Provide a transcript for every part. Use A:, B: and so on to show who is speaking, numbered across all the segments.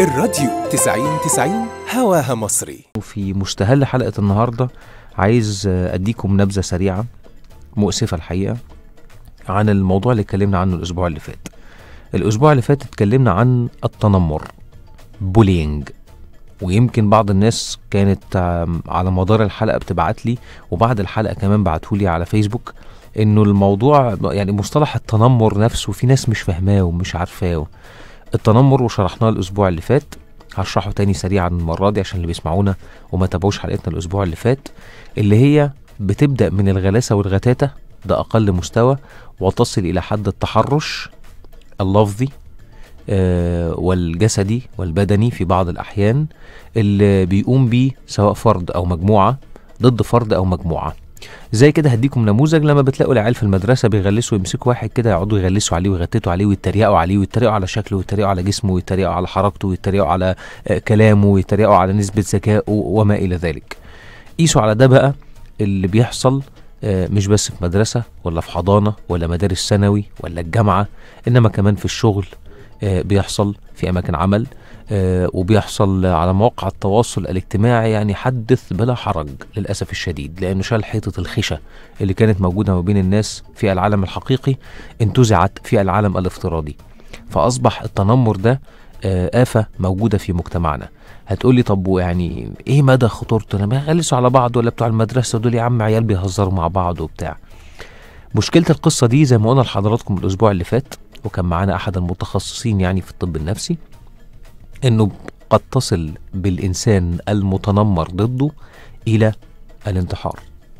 A: الراديو 90 90 هواها مصري
B: في مستهل حلقة النهاردة عايز أديكم نبذة سريعة مؤسفة الحقيقة عن الموضوع اللي اتكلمنا عنه الأسبوع اللي فات الأسبوع اللي فات اتكلمنا عن التنمر بولينج ويمكن بعض الناس كانت آم، على مدار الحلقة بتبعت لي وبعد الحلقة كمان بعتولي على فيسبوك انه الموضوع يعني مصطلح التنمر نفسه في ناس مش فاهماه ومش عارفاه التنمر وشرحناه الاسبوع اللي فات هشرحه تاني سريعا المرة دي عشان اللي بيسمعونا وما تابعوش حلقتنا الاسبوع اللي فات اللي هي بتبدأ من الغلاسة والغتاتة ده أقل مستوى وتصل إلى حد التحرش اللفظي آه، والجسدي والبدني في بعض الأحيان اللي بيقوم بيه سواء فرد أو مجموعة ضد فرد أو مجموعة زي كده هديكم نموذج لما بتلاقوا العيال في المدرسة بيغلسوا يمسكوا واحد كده يقعدوا يغلسوا عليه ويغتتوا عليه ويتريقوا عليه ويتريقوا على شكله ويتريقوا على جسمه ويتريقوا على حركته ويتريقوا على آه، كلامه ويتريقوا على نسبة ذكائه وما إلى ذلك قيسوا على ده بقى اللي بيحصل آه، مش بس في مدرسة ولا في حضانة ولا مدارس ثانوي ولا الجامعة إنما كمان في الشغل آه، بيحصل في أماكن عمل آه، وبيحصل على مواقع التواصل الاجتماعي يعني حدث بلا حرج للأسف الشديد لأنه شال حيطة الخشة اللي كانت موجودة ما بين الناس في العالم الحقيقي انتزعت في العالم الافتراضي فأصبح التنمر ده آه، آفة موجودة في مجتمعنا هتقولي طب ويعني ايه مدى خطورته لما يغلسوا على بعض ولا بتوع المدرسة دول يا عم عيال بيهزروا مع بعض وبتاع مشكلة القصة دي زي ما قلنا لحضراتكم الأسبوع اللي فات وكان معانا أحد المتخصصين يعني في الطب النفسي إنه قد تصل بالإنسان المتنمر ضده إلى الانتحار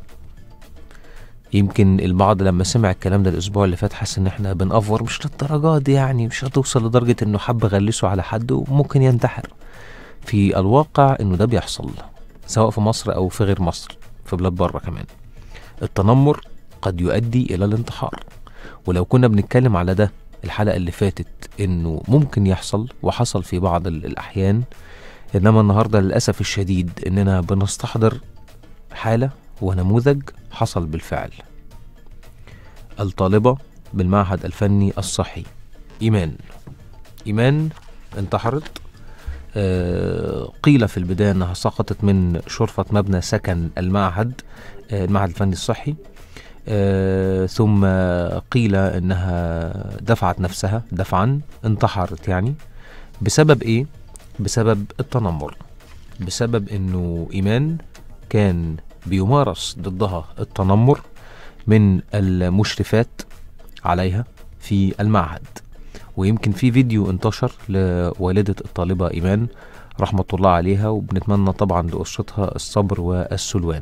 B: يمكن البعض لما سمع الكلام ده الاسبوع اللي فات حس ان احنا بنأفور مش للدرجه دي يعني مش هتوصل لدرجه انه حب غلسه على حد وممكن ينتحر في الواقع انه ده بيحصل سواء في مصر او في غير مصر في بلاد بره كمان التنمر قد يؤدي الى الانتحار ولو كنا بنتكلم على ده الحلقه اللي فاتت انه ممكن يحصل وحصل في بعض ال- الاحيان انما النهارده للاسف الشديد اننا بنستحضر حاله ونموذج حصل بالفعل الطالبه بالمعهد الفني الصحي ايمان ايمان انتحرت آه، قيل في البداية أنها سقطت من شرفة مبنى سكن المعهد آه، المعهد الفني الصحي آه، ثم قيل أنها دفعت نفسها دفعا انتحرت يعني بسبب إيه؟ بسبب التنمر بسبب أنه إيمان كان بيمارس ضدها التنمر من المشرفات عليها في المعهد ويمكن في فيديو انتشر لوالدة الطالبة إيمان رحمة الله عليها وبنتمنى طبعا لأسرتها الصبر والسلوان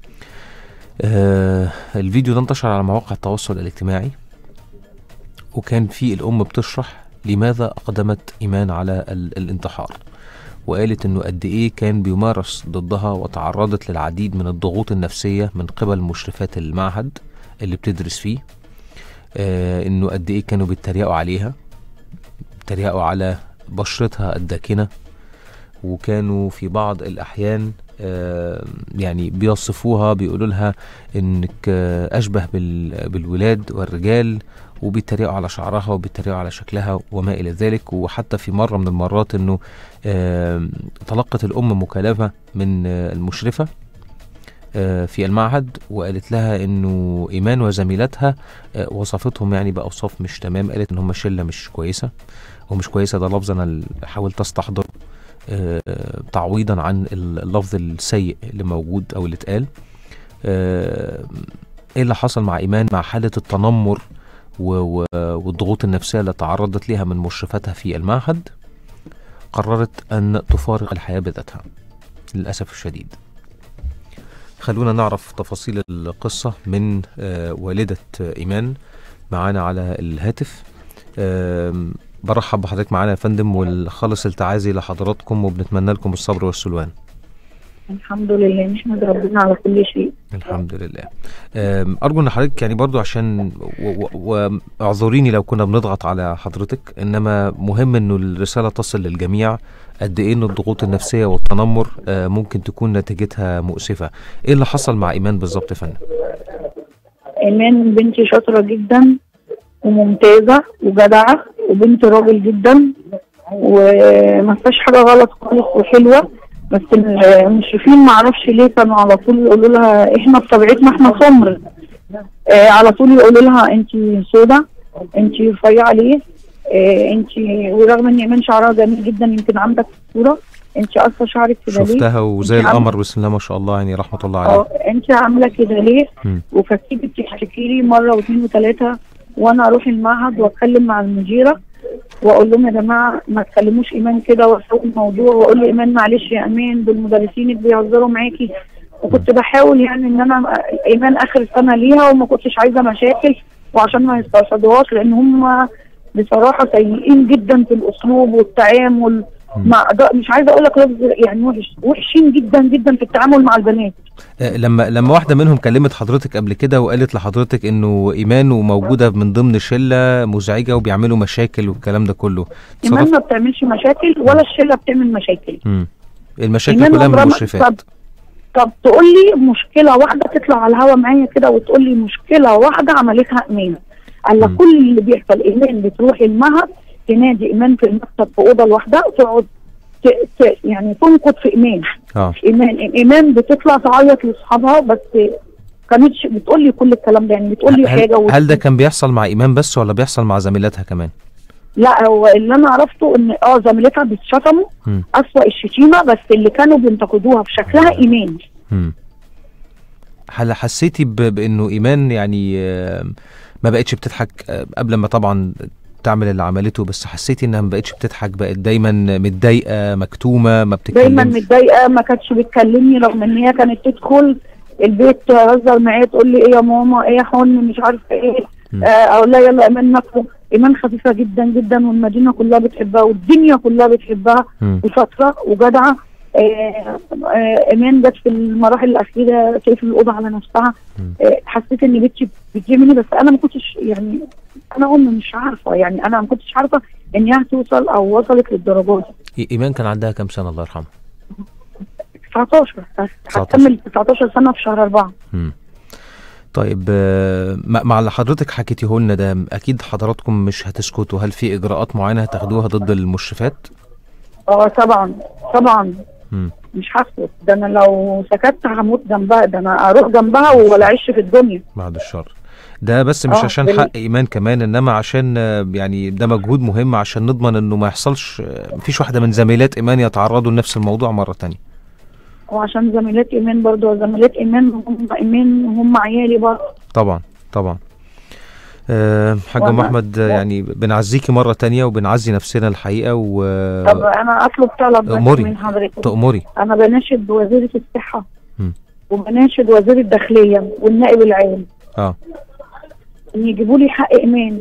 B: آه الفيديو ده انتشر على مواقع التواصل الاجتماعي وكان في الأم بتشرح لماذا أقدمت إيمان على ال- الانتحار وقالت انه قد ايه كان بيمارس ضدها وتعرضت للعديد من الضغوط النفسيه من قبل مشرفات المعهد اللي بتدرس فيه آه انه قد ايه كانوا بيتريقوا عليها بيتريقوا على بشرتها الداكنه وكانوا في بعض الاحيان آه يعني بيصفوها بيقولوا لها انك آه اشبه بال- بالولاد والرجال وبيتريقوا على شعرها وبيتريقوا على شكلها وما الى ذلك وحتى في مره من المرات انه آم، تلقت الأم مكالمة من آه، المشرفة آه، في المعهد وقالت لها انه ايمان وزميلتها آه، وصفتهم يعني باوصاف مش تمام قالت ان هم شله مش كويسه ومش كويسه ده لفظ انا ال- حاولت استحضر آه، تعويضا عن اللفظ السيء اللي موجود او اللي اتقال آه، ايه اللي حصل مع ايمان مع حاله التنمر و- و- والضغوط النفسيه اللي تعرضت ليها من مشرفتها في المعهد قررت أن تفارق الحياة بذاتها للأسف الشديد خلونا نعرف تفاصيل القصة من آه، والدة آه، إيمان معانا على الهاتف آم، برحب بحضرتك معانا يا فندم والخالص التعازي لحضراتكم وبنتمنى لكم الصبر والسلوان
C: الحمد لله نحمد ربنا على كل شيء
B: الحمد لله آم، أرجو أن حضرتك يعني برضو عشان و- و- واعذريني لو كنا بنضغط على حضرتك إنما مهم إنه الرسالة تصل للجميع قد إيه إن الضغوط النفسية والتنمر آه، ممكن تكون نتيجتها مؤسفة إيه اللي حصل مع إيمان بالظبط يا فندم؟
C: ايمان بنتي شاطره جدا وممتازه وجدعه وبنت راجل جدا وما فيهاش حاجه غلط خالص وحلوه بس المشرفين ما اعرفش ليه كانوا على طول يقولوا لها احنا بطبيعتنا احنا سمر آه على طول يقولوا لها انت سودا انت رفيعه ليه آه انت ورغم ان ايمان شعرها جميل جدا يمكن عندك صوره انت قصه شعرك كده ليه
B: شفتها وزي
C: أنت عم-
B: القمر بسم الله ما شاء الله يعني رحمه الله
C: اه
B: عليها
C: انت عامله كده ليه
B: مم.
C: وكتيبة بتحكي لي مره واثنين وثلاثه وانا اروح المعهد واتكلم مع المديره واقول لهم يا جماعه ما تكلموش ايمان كده واسوق الموضوع واقول له ايمان معلش يا ايمان دول مدرسينك بيهزروا معاكي وكنت بحاول يعني ان انا ايمان اخر سنه ليها وما كنتش عايزه مشاكل وعشان ما يسترشدوهاش لان هم بصراحه سيئين جدا في الاسلوب والتعامل مع ده مش عايزه اقول لك لفظ يعني وحش وحشين جدا جدا في التعامل مع البنات
B: آه، لما لما واحده منهم كلمت حضرتك قبل كده وقالت لحضرتك انه ايمان وموجوده من ضمن شله مزعجه وبيعملوا مشاكل والكلام ده كله
C: ايمان
B: اتصرفت
C: ما بتعملش مشاكل ولا الشله بتعمل مشاكل
B: مم. المشاكل
C: إيمان
B: كلها من
C: عمرها ما-
B: المشرفات
C: طب طب تقول لي مشكله واحده تطلع على الهوا معايا كده وتقول لي مشكله واحده عملتها ايمان قال لك
B: مم.
C: كل اللي بيحصل ايمان بتروح المعهد تنادي ايمان في المكتب في اوضه لوحدها وتقعد ت- ت- يعني تنقد في ايمان
B: اه
C: ايمان ايمان بتطلع تعيط لاصحابها بس كانتش بتقول لي كل الكلام ده يعني بتقول لي حاجه
B: هل,
C: و...
B: هل ده كان بيحصل مع ايمان بس ولا بيحصل مع زميلاتها كمان
C: لا هو اللي انا عرفته ان اه زميلتها بيتشتموا
B: مم.
C: اسوأ الشتيمه بس اللي كانوا بينتقدوها في شكلها ايمان
B: مم. هل حسيتي ب... بانه ايمان يعني آه، ما بقتش بتضحك آه، قبل ما طبعا تعمل اللي عملته بس حسيتي انها ما بقتش بتضحك بقت دايما متضايقه مكتومه ما
C: دايما
B: بتتكلمش
C: متضايقه ما كانتش بتكلمني رغم ان هي كانت تدخل البيت تهزر معايا تقول لي ايه يا ماما ايه يا حن مش عارفه ايه
B: مم.
C: آه اقول لها يلا ايمان ناكله ايمان خفيفه جدا جدا والمدينه كلها بتحبها والدنيا كلها بتحبها
B: مم.
C: وشاطره وجدعه آه، آه، ايمان جت في المراحل الاخيره تقفل الاوضه على نفسها
B: مم.
C: آه، حسيت ان بنتي بتجيبني بس انا ما كنتش يعني انا ام مش عارفه يعني انا ما كنتش عارفه ان هي هتوصل او وصلت للدرجات دي
B: إي- ايمان كان عندها كام سنه الله يرحمها
C: 19 هتكمل 19 سنه في شهر أربعة
B: مم. طيب آه، مع مع اللي حضرتك حكيتيه لنا ده اكيد حضراتكم مش هتسكتوا هل في اجراءات معينه هتاخدوها ضد المشرفات
C: اه طبعا طبعا
B: مم.
C: مش هسكت ده انا لو سكت هموت جنبها ده انا اروح جنبها ولا اعيش في الدنيا
B: بعد الشر ده بس مش
C: آه،
B: عشان
C: بال-
B: حق ايمان كمان انما عشان آه، يعني ده مجهود مهم عشان نضمن انه ما يحصلش آه، مفيش واحده من زميلات ايمان يتعرضوا لنفس الموضوع مره تانية
C: وعشان زميلات ايمان برضو زميلات ايمان هم ايمان هم عيالي برضو
B: طبعا طبعا أه حاج ام
C: وأنا-
B: احمد آه، يعني بنعزيكي مره تانية وبنعزي نفسنا الحقيقه
C: طب
B: و
C: انا اطلب طلب بس
B: أموري.
C: من حضرتك
B: تأمري
C: انا بناشد وزيره الصحه
B: مم.
C: وبناشد وزير الداخليه والنائب العام
B: اه
C: ان يجيبوا لي حق ايمان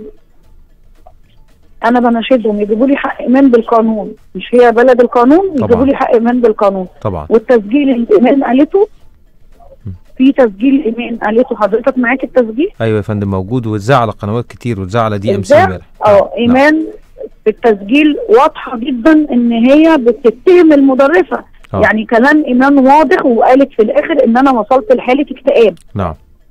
C: انا بناشدهم يجيبوا لي حق ايمان بالقانون مش هي بلد القانون
B: طبعا.
C: يجيبوا لي حق ايمان بالقانون
B: طبعا
C: والتسجيل اللي ايمان قالته
B: مم.
C: في تسجيل ايمان قالته حضرتك معاك التسجيل
B: ايوه يا فندم موجود واتذاع على قنوات كتير واتذاع على دي ام سي
C: إزاي؟
B: امبارح
C: اه ايمان في التسجيل واضحه جدا ان هي بتتهم المدرسه
B: آه.
C: يعني كلام ايمان واضح وقالت في الاخر ان انا وصلت لحاله اكتئاب
B: نعم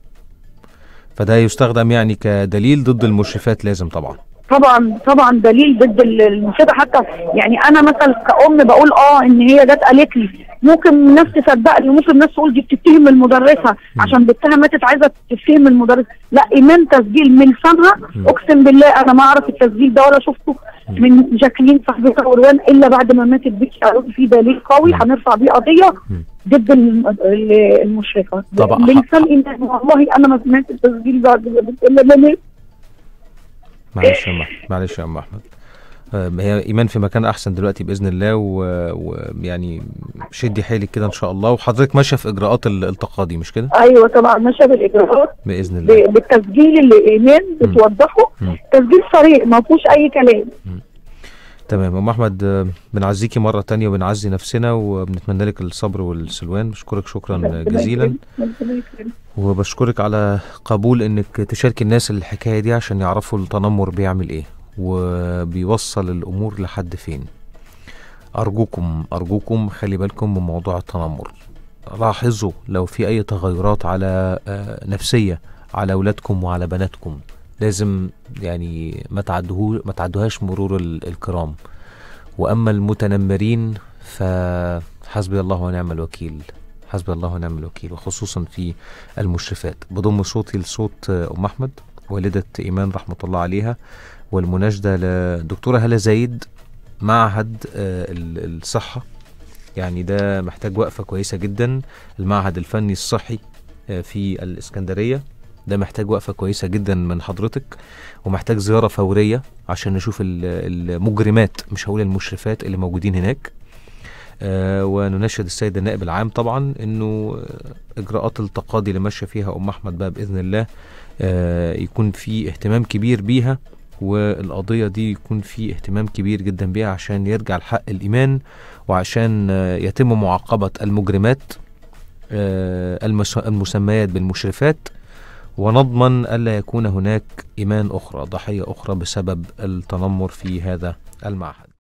B: فده يستخدم يعني كدليل ضد المشرفات لازم طبعا
C: طبعا طبعا دليل ضد ال- المصيبه حتى يعني انا مثلا كأم بقول اه ان هي جت قالت لي ممكن ناس تصدقني وممكن ناس تقول دي بتتهم المدرسه عشان بنتها ماتت عايزه تتهم المدرس لا ايمان تسجيل من سنها اقسم بالله انا ما اعرف التسجيل ده ولا شفته من جاكلين صاحبتها وروان الا بعد ما ماتت بيتي قالوا لي في دليل قوي
B: مم.
C: هنرفع بيه قضيه
B: مم.
C: ضد الم- ال- المشرفه
B: طبعا.
C: لسان ايمان والله انا ما سمعت التسجيل ده الا لما
B: معلش يا ام احمد معلش يا ام احمد آه، هي ايمان في مكان احسن دلوقتي باذن الله و- ويعني شدي حيلك كده ان شاء الله وحضرتك ماشيه في اجراءات ال- التقاضي مش كده
C: ايوه طبعا ماشيه بالاجراءات
B: باذن الله
C: ب- بالتسجيل اللي ايمان بتوضحه
B: مم.
C: تسجيل صريح ما فيهوش اي كلام
B: تمام ام احمد آه، بنعزيكي مره تانية وبنعزي نفسنا وبنتمنى لك الصبر والسلوان بشكرك شكرا جزيلا
C: ربنا يكرمك.
B: وبشكرك على قبول انك تشاركي الناس الحكايه دي عشان يعرفوا التنمر بيعمل ايه وبيوصل الامور لحد فين ارجوكم ارجوكم خلي بالكم من موضوع التنمر لاحظوا لو في اي تغيرات على آه، نفسيه على اولادكم وعلى بناتكم لازم يعني ما تعدوه ما تعدوهاش مرور ال- الكرام وأما المتنمرين فحسبي الله ونعم الوكيل حسبي الله ونعم الوكيل وخصوصا في المشرفات بضم صوتي لصوت أم أحمد والدة إيمان رحمة الله عليها والمناشدة لدكتورة هلا زايد معهد آه، ال- الصحة يعني ده محتاج وقفة كويسة جدا المعهد الفني الصحي آه، في الإسكندرية ده محتاج وقفة كويسة جدا من حضرتك ومحتاج زيارة فورية عشان نشوف ال- المجرمات مش هقول المشرفات اللي موجودين هناك آه ونناشد السيد النائب العام طبعا انه آه، اجراءات التقاضي اللي ماشيه فيها ام احمد بقى باذن الله آه يكون في اهتمام كبير بيها والقضيه دي يكون في اهتمام كبير جدا بيها عشان يرجع الحق الايمان وعشان آه، يتم معاقبه المجرمات آه، المس- المسميات بالمشرفات ونضمن الا يكون هناك ايمان اخرى ضحيه اخرى بسبب التنمر في هذا المعهد